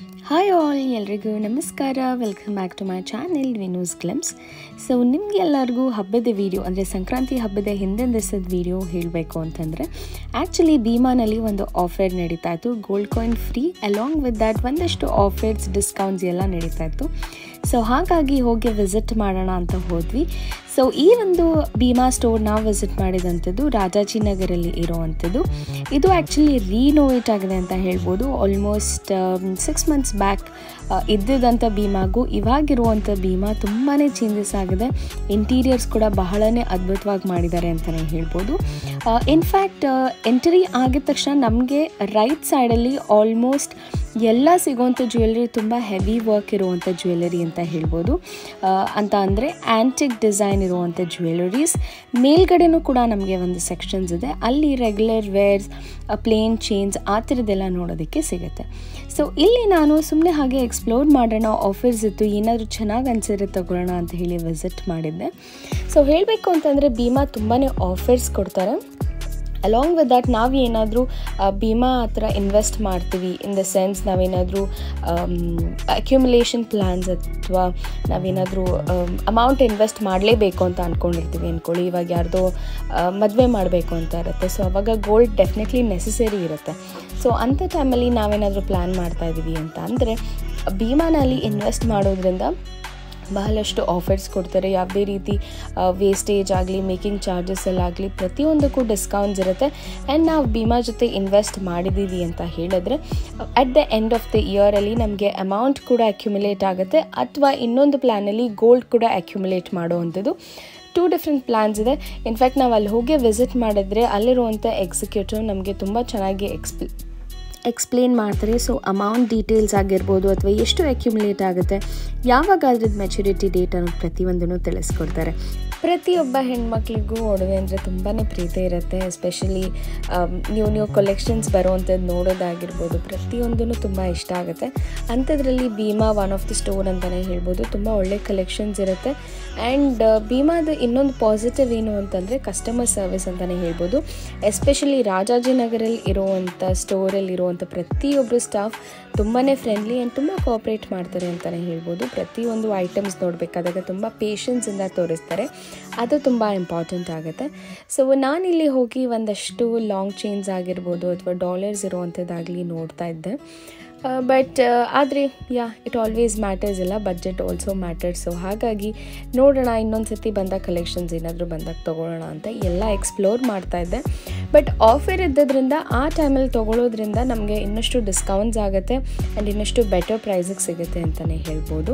hi all ಎಲ್ರಿಗೂ ನಮಸ್ಕಾರ welcome back to my channel Vinu's glimpse so ನಿಮಗೆಲ್ಲರಿಗೂ ಹಬ್ಬದ ವೀಡಿಯೋ ಅಂದರೆ ಸಂಕ್ರಾಂತಿ ಹಬ್ಬದ ಹಿಂದಿನ ದಿವಸದ ವೀಡಿಯೋ ಹೇಳಬೇಕು ಅಂತಂದರೆ ಆ್ಯಕ್ಚುಲಿ ಭೀಮಾನಲ್ಲಿ ಒಂದು ಆಫರ್ ನಡೀತಾ ಇತ್ತು gold coin free along with that ಒಂದಷ್ಟು ಆಫರ್ಸ್ ಡಿಸ್ಕೌಂಟ್ಸ್ ಎಲ್ಲ ನಡೀತಾ ಇತ್ತು ಸೊ ಹಾಗಾಗಿ ಹೋಗಿ ವಿಸಿಟ್ ಮಾಡೋಣ ಅಂತ ಹೋದ್ವಿ ಸೊ ಈ ಒಂದು ಭೀಮಾ ಸ್ಟೋರ್ ನಾವು ವಿಸಿಟ್ ಮಾಡಿದಂಥದ್ದು ರಾಜಾಜಿನಗರಲ್ಲಿ ಇರೋವಂಥದ್ದು ಇದು ಆ್ಯಕ್ಚುಲಿ ರೀನೋವೇಟ್ ಆಗಿದೆ ಅಂತ ಹೇಳ್ಬೋದು ಆಲ್ಮೋಸ್ಟ್ ಸಿಕ್ಸ್ ಮಂತ್ಸ್ ಬ್ಯಾಕ್ ಇದ್ದಿದ್ದಂಥ ಭೀಮಾಗೂ ಇವಾಗಿರುವಂಥ ಭೀಮಾ ತುಂಬಾ ಚೇಂಜಸ್ ಆಗಿದೆ ಇಂಟೀರಿಯರ್ಸ್ ಕೂಡ ಬಹಳನೇ ಅದ್ಭುತವಾಗಿ ಮಾಡಿದ್ದಾರೆ ಅಂತಲೇ ಹೇಳ್ಬೋದು ಇನ್ಫ್ಯಾಕ್ಟ್ ಎಂಟ್ರಿ ಆಗಿದ ತಕ್ಷಣ ನಮಗೆ ರೈಟ್ ಸೈಡಲ್ಲಿ ಆಲ್ಮೋಸ್ಟ್ ಎಲ್ಲ ಸಿಗೋವಂಥ ಜ್ಯುವೆಲ್ರಿ ತುಂಬ ಹೆವಿ ವರ್ಕ್ ಇರುವಂಥ ಜ್ಯುವೆಲರಿ ಅಂತ ಹೇಳ್ಬೋದು ಅಂತ ಅಂದರೆ ಆ್ಯಂಟಿಕ್ ಡಿಸೈನ್ ಇರುವಂಥ ಜ್ಯುವೆಲರೀಸ್ ಮೇಲ್ಗಡೆನೂ ಕೂಡ ನಮಗೆ ಒಂದು ಸೆಕ್ಷನ್ಸ್ ಇದೆ ಅಲ್ಲಿ ರೆಗ್ಯುಲರ್ ವೇರ್ಸ್ ಪ್ಲೇನ್ ಚೇನ್ಸ್ ಆ ಥರದ್ದೆಲ್ಲ ನೋಡೋದಕ್ಕೆ ಸಿಗುತ್ತೆ ಸೊ ಇಲ್ಲಿ ನಾನು ಸುಮ್ಮನೆ ಹಾಗೆ ಎಕ್ಸ್ಪ್ಲೋರ್ ಮಾಡೋಣ ಆಫರ್ಸ್ ಇತ್ತು ಏನಾದರೂ ಚೆನ್ನಾಗಿ ಅನಿಸಿದ್ರೆ ತಗೊಳ್ಳೋಣ ಅಂತ ಹೇಳಿ ವಿಸಿಟ್ ಮಾಡಿದ್ದೆ ಸೊ ಹೇಳಬೇಕು ಅಂತಂದರೆ ಭೀಮಾ ತುಂಬಾ ಆಫರ್ಸ್ ಕೊಡ್ತಾರೆ ಅಲಾಂಗ್ ವಿತ್ ದ್ಯಾಟ್ ನಾವು ಏನಾದರೂ ಭೀಮಾ ಹತ್ರ ಇನ್ವೆಸ್ಟ್ ಮಾಡ್ತೀವಿ ಇನ್ ದ ಸೆನ್ಸ್ ನಾವೇನಾದರೂ ಅಕ್ಯುಮುಲೇಷನ್ ಪ್ಲ್ಯಾನ್ಸ್ ಅಥವಾ ನಾವೇನಾದರೂ ಅಮೌಂಟ್ ಇನ್ವೆಸ್ಟ್ ಮಾಡಲೇಬೇಕು ಅಂತ ಅಂದ್ಕೊಂಡಿರ್ತೀವಿ ಅಂದ್ಕೊಳ್ಳಿ ಇವಾಗ ಯಾರ್ದೋ ಮದುವೆ ಮಾಡಬೇಕು ಅಂತ ಇರುತ್ತೆ ಸೊ ಅವಾಗ ಗೋಲ್ಡ್ ಡೆಫಿನೆಟ್ಲಿ ನೆಸಸರಿ ಇರುತ್ತೆ ಸೊ ಅಂಥ ಟೈಮಲ್ಲಿ ನಾವೇನಾದರೂ ಪ್ಲ್ಯಾನ್ ಮಾಡ್ತಾ ಇದ್ದೀವಿ ಅಂತ ಅಂದರೆ ಭೀಮಾನಲ್ಲಿ ಇನ್ವೆಸ್ಟ್ ಮಾಡೋದ್ರಿಂದ ಬಹಳಷ್ಟು ಆಫರ್ಸ್ ಕೊಡ್ತಾರೆ ಯಾವುದೇ ರೀತಿ ವೇಸ್ಟೇಜ್ ಆಗಲಿ ಮೇಕಿಂಗ್ ಚಾರ್ಜಸ್ಸಲ್ಲಾಗಲಿ ಪ್ರತಿಯೊಂದಕ್ಕೂ ಡಿಸ್ಕೌಂಟ್ಸ್ ಇರುತ್ತೆ ಆ್ಯಂಡ್ ನಾವು ಭೀಮಾ ಜೊತೆ ಇನ್ವೆಸ್ಟ್ ಮಾಡಿದ್ದೀವಿ ಅಂತ ಹೇಳಿದ್ರೆ at the end of the ಇಯರಲ್ಲಿ ನಮಗೆ ಅಮೌಂಟ್ ಕೂಡ ಅಕ್ಯುಮುಲೇಟ್ ಆಗುತ್ತೆ ಅಥವಾ ಇನ್ನೊಂದು ಪ್ಲ್ಯಾನಲ್ಲಿ ಗೋಲ್ಡ್ ಕೂಡ ಅಕ್ಯುಮುಲೇಟ್ ಮಾಡುವಂಥದ್ದು ಟೂ ಡಿಫ್ರೆಂಟ್ ಪ್ಲ್ಯಾನ್ಸ್ ಇದೆ ಇನ್ಫ್ಯಾಕ್ಟ್ ನಾವು ಅಲ್ಲಿ ಹೋಗಿ ವಿಸಿಟ್ ಮಾಡಿದ್ರೆ ಅಲ್ಲಿರುವಂಥ ಎಕ್ಸಿಕ್ಯೂಟಿವ್ ನಮಗೆ ತುಂಬ ಚೆನ್ನಾಗಿ ಎಕ್ಸ್ಪ್ಲಿ ಎಕ್ಸ್ಪ್ಲೇನ್ ಮಾಡ್ತಾರೆ ಸೊ ಅಮೌಂಟ್ ಡೀಟೇಲ್ಸ್ ಆಗಿರ್ಬೋದು ಅಥವಾ ಎಷ್ಟು ಅಕ್ಯುಮುಲೇಟ್ ಆಗುತ್ತೆ ಯಾವಾಗ ಅದ್ರದ್ದು ಮೆಚುರಿಟಿ ಡೇಟ್ ಅನ್ನೋದು ಪ್ರತಿಯೊಂದನ್ನು ತಿಳಿಸ್ಕೊಡ್ತಾರೆ ಪ್ರತಿಯೊಬ್ಬ ಹೆಣ್ಮಕ್ಳಿಗೂ ಒಡವೆ ಅಂದರೆ ತುಂಬಾ ಪ್ರೀತಿ ಇರುತ್ತೆ ಎಸ್ಪೆಷಲಿ ನ್ಯೂ ನ್ಯೂ ಕಲೆಕ್ಷನ್ಸ್ ಬರೋವಂಥದ್ದು ನೋಡೋದಾಗಿರ್ಬೋದು ಪ್ರತಿಯೊಂದೂ ತುಂಬ ಇಷ್ಟ ಆಗುತ್ತೆ ಅಂಥದ್ರಲ್ಲಿ Bhima one of the store ಅಂತಲೇ ಹೇಳ್ಬೋದು ತುಂಬ ಒಳ್ಳೆ ಕಲೆಕ್ಷನ್ಸ್ ಇರುತ್ತೆ ಆ್ಯಂಡ್ ಭೀಮಾದ ಇನ್ನೊಂದು ಪಾಸಿಟಿವ್ ಏನು ಅಂತಂದರೆ ಕಸ್ಟಮರ್ ಸರ್ವಿಸ್ ಅಂತಲೇ ಹೇಳ್ಬೋದು ಎಸ್ಪೆಷಲಿ ರಾಜಾಜಿನಗರಲ್ಲಿ ಇರುವಂಥ ಸ್ಟೋರಲ್ಲಿ ಇರುವಂಥ ಪ್ರತಿಯೊಬ್ಬರು ಸ್ಟಾಫ್ ತುಂಬಾ ಫ್ರೆಂಡ್ಲಿ ಆ್ಯಂಡ್ ತುಂಬ ಕೋಆಪ್ರೇಟ್ ಮಾಡ್ತಾರೆ ಅಂತಲೇ ಹೇಳ್ಬೋದು ಪ್ರತಿಯೊಂದು ಐಟಮ್ಸ್ ನೋಡಬೇಕಾದಾಗ ತುಂಬ ಪೇಷನ್ಸಿಂದ ತೋರಿಸ್ತಾರೆ ಅದು ತುಂಬ ಇಂಪಾರ್ಟೆಂಟ್ ಆಗುತ್ತೆ ಸೊ ನಾನಿಲ್ಲಿ ಹೋಗಿ ಒಂದಷ್ಟು ಲಾಂಗ್ ಚೈನ್ಸ್ ಆಗಿರ್ಬೋದು ಅಥವಾ ಡಾಲರ್ಸ್ ಇರುವಂಥದ್ದಾಗಲಿ ನೋಡ್ತಾ ಇದ್ದೆ ಬಟ್ ಆದರೆ ಯಾ ಇಟ್ ಆಲ್ವೇಸ್ ಮ್ಯಾಟರ್ಸ್ ಇಲ್ಲ ಬಡ್ಜೆಟ್ ಆಲ್ಸೋ ಮ್ಯಾಟರ್ಸ್ ಸೊ ಹಾಗಾಗಿ ನೋಡೋಣ ಇನ್ನೊಂದು ಸತಿ ಬಂದಾಗ ಕಲೆಕ್ಷನ್ಸ್ ಏನಾದರೂ ಬಂದಾಗ ತೊಗೊಳ್ಳೋಣ ಅಂತ ಎಲ್ಲ ಎಕ್ಸ್ಪ್ಲೋರ್ ಮಾಡ್ತಾ ಇದ್ದೆ ಬಟ್ ಆಫರ್ ಇದ್ದದ್ರಿಂದ ಆ ಟೈಮಲ್ಲಿ ತೊಗೊಳ್ಳೋದ್ರಿಂದ ನಮಗೆ ಇನ್ನಷ್ಟು ಡಿಸ್ಕೌಂಟ್ಸ್ ಆಗುತ್ತೆ ಆ್ಯಂಡ್ ಇನ್ನಷ್ಟು ಬೆಟರ್ ಪ್ರೈಸಿಗೆ ಸಿಗುತ್ತೆ ಅಂತಲೇ ಹೇಳ್ಬೋದು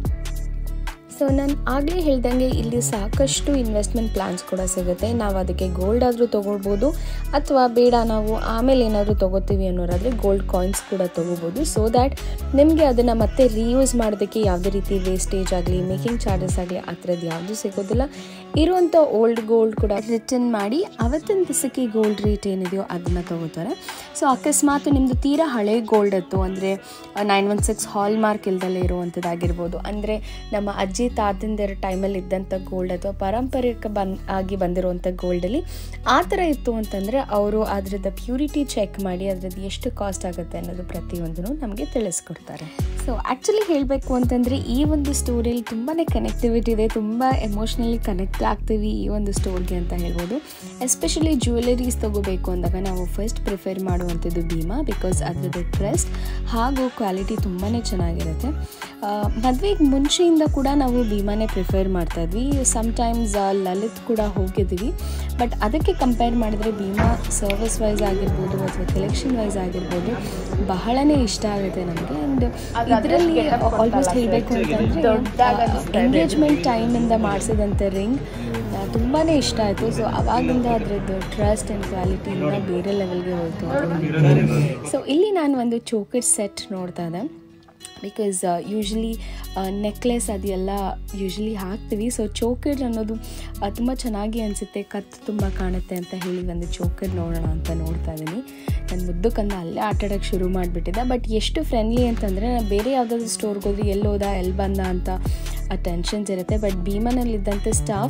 ಸೊ ನಾನು ಆಗಲೇ ಹೇಳ್ದಂಗೆ ಇಲ್ಲಿ ಸಾಕಷ್ಟು ಇನ್ವೆಸ್ಟ್ಮೆಂಟ್ ಪ್ಲ್ಯಾನ್ಸ್ ಕೂಡ ಸಿಗುತ್ತೆ ನಾವು ಅದಕ್ಕೆ ಗೋಲ್ಡ್ ಆದರೂ ತೊಗೊಳ್ಬೋದು ಅಥವಾ ಬೇಡ ನಾವು ಆಮೇಲೆ ಏನಾದರೂ ತೊಗೋತೀವಿ ಅನ್ನೋರಾದರೆ ಗೋಲ್ಡ್ ಕಾಯಿನ್ಸ್ ಕೂಡ ತೊಗೋಬೋದು ಸೊ ದ್ಯಾಟ್ ನಿಮಗೆ ಅದನ್ನು ಮತ್ತೆ ರೀಯೂಸ್ ಮಾಡೋದಕ್ಕೆ ಯಾವುದೇ ರೀತಿ ವೇಸ್ಟೇಜ್ ಆಗಲಿ ಮೇಕಿಂಗ್ ಚಾರ್ಜಸ್ ಆಗಲಿ ಆ ಥರದ್ದು ಯಾವುದೂ ಸಿಗೋದಿಲ್ಲ ಇರುವಂಥ ಓಲ್ಡ್ ಗೋಲ್ಡ್ ಕೂಡ ರಿಟರ್ನ್ ಮಾಡಿ ಅವತ್ತಿನ ದಿವಸಕ್ಕೆ ಗೋಲ್ಡ್ ರೇಟ್ ಏನಿದೆಯೋ ಅದನ್ನು ತೊಗೋತಾರೆ ಸೊ ಅಕಸ್ಮಾತ್ ನಿಮ್ಮದು ತೀರಾ ಹಳೆ ಗೋಲ್ಡ್ ಇತ್ತು ಅಂದರೆ nine one six hallmark ಇಲ್ದಲ್ಲೇ ಇರುವಂಥದ್ದಾಗಿರ್ಬೋದು ಅಂದರೆ ನಮ್ಮ ಅಜ್ಜಿ ತಾತಂದಿರ ಟೈಮಲ್ಲಿ ಇದ್ದಂಥ ಗೋಲ್ಡ್ ಅಥವಾ ಪಾರಂಪರಿಕ ಬನ್ ಆಗಿ ಬಂದಿರುವಂಥ ಗೋಲ್ಡಲ್ಲಿ ಆ ಥರ ಇತ್ತು ಅಂತಂದರೆ ಅವರು ಅದರದ್ದು ಪ್ಯೂರಿಟಿ ಚೆಕ್ ಮಾಡಿ ಅದರದ್ದು ಎಷ್ಟು ಕಾಸ್ಟ್ ಆಗುತ್ತೆ ಅನ್ನೋದು ಪ್ರತಿಯೊಂದನ್ನು ನಮಗೆ ತಿಳಿಸ್ಕೊಡ್ತಾರೆ ಸೊ ಆ್ಯಕ್ಚುಲಿ ಹೇಳಬೇಕು ಅಂತಂದರೆ ಈ ಒಂದು ಸ್ಟೋರಿಯಲ್ಲಿ ತುಂಬಾ ಕನೆಕ್ಟಿವಿಟಿ ಇದೆ ತುಂಬ ಎಮೋಷ್ನಲಿ ಕನೆಕ್ಟ್ ಆಗ್ತೀವಿ ಈ ಒಂದು ಸ್ಟೋರ್ಗೆ ಅಂತ ಹೇಳ್ಬೋದು ಎಸ್ಪೆಷಲಿ ಜ್ಯುವೆಲರೀಸ್ ತೊಗೋಬೇಕು ಅಂದಾಗ ನಾವು ಫಸ್ಟ್ ಪ್ರಿಫರ್ ಮಾಡುವಂಥದ್ದು ಭೀಮಾ ಬಿಕಾಸ್ ಅದರದ್ದು ಟ್ರಸ್ಟ್ ಹಾಗೂ ಕ್ವಾಲಿಟಿ ತುಂಬಾ ಚೆನ್ನಾಗಿರುತ್ತೆ ಮದುವೆಗೆ ಮುಂಚೆಯಿಂದ ಕೂಡ ನಾವು ಭೀಮಾನೇ ಪ್ರಿಫರ್ ಮಾಡ್ತಾ ಇದ್ವಿ ಸಮ್ಟೈಮ್ಸ್ ಲಲಿತ್ ಕೂಡ ಹೋಗಿದ್ವಿ ಬಟ್ ಅದಕ್ಕೆ ಕಂಪೇರ್ ಮಾಡಿದರೆ ಭೀಮಾ ಸರ್ವಿಸ್ ವೈಸ್ ಆಗಿರ್ಬೋದು ಅಥವಾ ಕಲೆಕ್ಷನ್ ವೈಸ್ ಆಗಿರ್ಬೋದು ಬಹಳನೇ ಇಷ್ಟ ಆಗುತ್ತೆ ನಮಗೆ ಆ್ಯಂಡ್ ಇದರಲ್ಲಿ ಆಲ್ಮೋಸ್ಟ್ ಹೇಳಬೇಕು ಅಂತಂದರೆ ಎಂಗೇಜ್ಮೆಂಟ್ ಟೈಮಿಂದ ಮಾಡಿಸಿದಂಥ ರಿಂಗ್ ತುಂಬಾ ಇಷ್ಟ ಆಯಿತು ಸೊ ಅವಾಗಿಂದ ಅದರದ್ದು ಟ್ರಸ್ಟ್ ಆ್ಯಂಡ್ ಕ್ವಾಲಿಟಿಯಿಂದ ಬೇರೆ ಲೆವೆಲ್ಗೆ ಹೋಯ್ತು ಸೊ ಇಲ್ಲಿ ನಾನು ಒಂದು ಚೋಕರ್ ಸೆಟ್ ನೋಡ್ತಾ ಇದ್ದೆ ಬಿಕಾಸ್ ಯೂಶ್ವಲಿ ನೆಕ್ಲೆಸ್ ಅದೆಲ್ಲ ಯೂಶ್ವಲಿ ಹಾಕ್ತೀವಿ ಸೊ ಚೋಕರ್ ಅನ್ನೋದು ತುಂಬ ಚೆನ್ನಾಗಿ ಅನಿಸುತ್ತೆ ಕತ್ತು ತುಂಬ ಕಾಣುತ್ತೆ ಅಂತ ಹೇಳಿ ಒಂದು ಚೋಕರ್ ನೋಡೋಣ ಅಂತ ನೋಡ್ತಾ ಇದ್ದೀನಿ ನನ್ನ ಮುದ್ದಕ್ಕಂದ ಅಲ್ಲೇ ಆಟಾಡೋಕ್ಕೆ ಶುರು ಮಾಡಿಬಿಟ್ಟಿದ್ದೆ ಬಟ್ ಎಷ್ಟು ಫ್ರೆಂಡ್ಲಿ ಅಂತಂದರೆ ನಾನು ಬೇರೆ ಯಾವುದಾದ್ರೂ ಸ್ಟೋರ್ಗೆ ಹೋದ್ರೆ ಎಲ್ಲಿ ಹೋದ ಎಲ್ಲಿ ಬಂದ ಅಂತ ಆ ಟೆನ್ಷನ್ಸ್ ಇರುತ್ತೆ ಬಟ್ ಭೀಮನಲ್ಲಿದ್ದಂಥ ಸ್ಟಾಫ್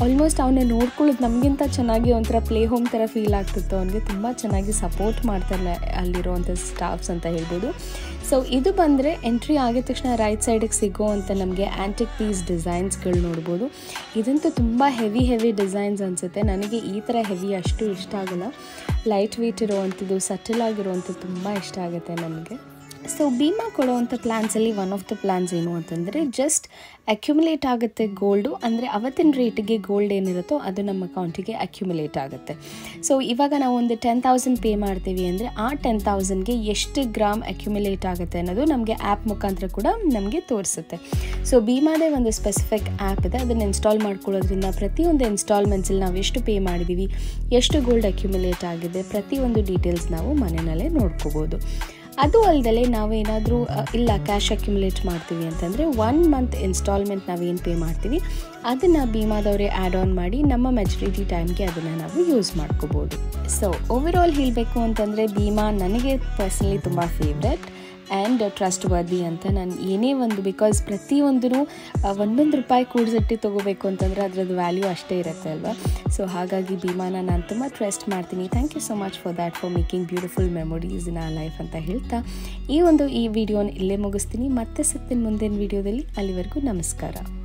ಆಲ್ಮೋಸ್ಟ್ ಅವನ್ನ ನೋಡ್ಕೊಳ್ಳೋದು ನಮಗಿಂತ ಚೆನ್ನಾಗಿ ಒಂಥರ ಪ್ಲೇ ಹೋಮ್ ಥರ ಫೀಲ್ ಆಗ್ತಿತ್ತು ಅವನಿಗೆ ತುಂಬ ಚೆನ್ನಾಗಿ ಸಪೋರ್ಟ್ ಮಾಡ್ತಾರೆ ಅಲ್ಲಿರೋವಂಥ ಸ್ಟಾಫ್ಸ್ ಅಂತ ಹೇಳ್ಬೋದು ಸೊ ಇದು ಬಂದರೆ ಎಂಟ್ರಿ ಆಗಿದ ತಕ್ಷಣ ರೈಟ್ ಸೈಡಿಗೆ ಸಿಗೋ ಅಂತ ನಮಗೆ ಆ್ಯಂಟಿಕ್ ಪೀಸ್ ಡಿಸೈನ್ಸ್ಗಳು ನೋಡ್ಬೋದು ಇದಂತೂ ತುಂಬ ಹೆವಿ ಹೆವಿ ಡಿಸೈನ್ಸ್ ಅನಿಸುತ್ತೆ ನನಗೆ ಈ ಥರ ಹೆವಿ ಅಷ್ಟು ಇಷ್ಟ ಆಗಲ್ಲ ಲೈಟ್ ವೆಯ್ಟ್ ಇರೋವಂಥದ್ದು ಸಟಲ್ ಆಗಿರೋವಂಥದ್ದು ತುಂಬ ಇಷ್ಟ ಆಗುತ್ತೆ ನನಗೆ ಸೊ ಭೀಮಾ ಕೊಡೋವಂಥ ಪ್ಲ್ಯಾನ್ಸಲ್ಲಿ ಒನ್ ಆಫ್ ದ ಪ್ಲ್ಯಾನ್ಸ್ ಏನು ಅಂತಂದರೆ ಜಸ್ಟ್ ಅಕ್ಯುಮುಲೇಟ್ ಆಗುತ್ತೆ ಗೋಲ್ಡು ಅಂದರೆ ಅವತ್ತಿನ ರೇಟಿಗೆ ಗೋಲ್ಡ್ ಏನಿರುತ್ತೋ ಅದು ನಮ್ಮ ಅಕೌಂಟಿಗೆ ಅಕ್ಯುಮುಲೇಟ್ ಆಗುತ್ತೆ ಸೊ ಇವಾಗ ನಾವು ಒಂದು ಟೆನ್ ತೌಸಂಡ್ ಪೇ ಮಾಡ್ತೀವಿ ಅಂದರೆ ಆ ಟೆನ್ ತೌಸಂಡ್ಗೆ ಎಷ್ಟು ಗ್ರಾಮ್ ಅಕ್ಯುಮುಲೇಟ್ ಆಗುತ್ತೆ ಅನ್ನೋದು ನಮಗೆ ಆ್ಯಪ್ ಮುಖಾಂತರ ಕೂಡ ನಮಗೆ ತೋರಿಸುತ್ತೆ ಸೊ ಭೀಮಾದೇ ಒಂದು ಸ್ಪೆಸಿಫಿಕ್ ಆ್ಯಪ್ ಇದೆ ಅದನ್ನು ಇನ್ಸ್ಟಾಲ್ ಮಾಡ್ಕೊಳ್ಳೋದ್ರಿಂದ ಪ್ರತಿಯೊಂದು ಇನ್ಸ್ಟಾಲ್ಮೆಂಟ್ಸಲ್ಲಿ ನಾವು ಎಷ್ಟು ಪೇ ಮಾಡಿದ್ದೀವಿ ಎಷ್ಟು ಗೋಲ್ಡ್ ಅಕ್ಯುಮುಲೇಟ್ ಆಗಿದೆ ಪ್ರತಿಯೊಂದು ಡೀಟೇಲ್ಸ್ ನಾವು ಮನೆಯಲ್ಲೇ ನೋಡ್ಕೋಬೋದು ಅದು ಅಲ್ಲದೆ ನಾವೇನಾದರೂ ಇಲ್ಲ ಕ್ಯಾಶ್ ಅಕ್ಯುಮುಲೇಟ್ ಮಾಡ್ತೀವಿ ಅಂತಂದರೆ ಒನ್ ಮಂತ್ ಇನ್ಸ್ಟಾಲ್ಮೆಂಟ್ ನಾವೇನು ಪೇ ಮಾಡ್ತೀವಿ ಅದನ್ನು ಭೀಮಾದವರೇ ಆ್ಯಡ್ ಆನ್ ಮಾಡಿ ನಮ್ಮ ಮೆಚುರಿಟಿ ಟೈಮ್ಗೆ ಅದನ್ನು ನಾವು ಯೂಸ್ ಮಾಡ್ಕೋಬೋದು ಸೊ ಓವರ್ ಆಲ್ ಹೇಳಬೇಕು ಅಂತಂದರೆ ಭೀಮಾ ನನಗೆ ಪರ್ಸ್ನಲಿ ತುಂಬ ಫೇವ್ರೆಟ್ ಆ್ಯಂಡ್ ಟ್ರಸ್ಟ್ ವರ್ದಿ ಅಂತ ನಾನು ಏನೇ ಒಂದು ಬಿಕಾಸ್ ಪ್ರತಿಯೊಂದೂ ಒಂದೊಂದು ರೂಪಾಯಿ ಕೂಡಿಸಿಟ್ಟು ತೊಗೋಬೇಕು ಅಂತಂದರೆ ಅದರದ್ದು ವ್ಯಾಲ್ಯೂ ಅಷ್ಟೇ ಇರುತ್ತೆ ಅಲ್ವಾ ಸೊ ಹಾಗಾಗಿ ಭೀಮಾನ ನಾನು ತುಂಬ ಟ್ರಸ್ಟ್ ಮಾಡ್ತೀನಿ thank you so much for that for making beautiful memories in a life ಅಂತ ಹೇಳ್ತಾ ಈ ಒಂದು ಈ ವಿಡಿಯೋನ ಇಲ್ಲೇ ಮುಗಿಸ್ತೀನಿ ಮತ್ತೆ ಸಿಗ್ತೀನಿ ಮುಂದಿನ ವಿಡಿಯೋದಲ್ಲಿ ಅಲ್ಲಿವರೆಗೂ ನಮಸ್ಕಾರ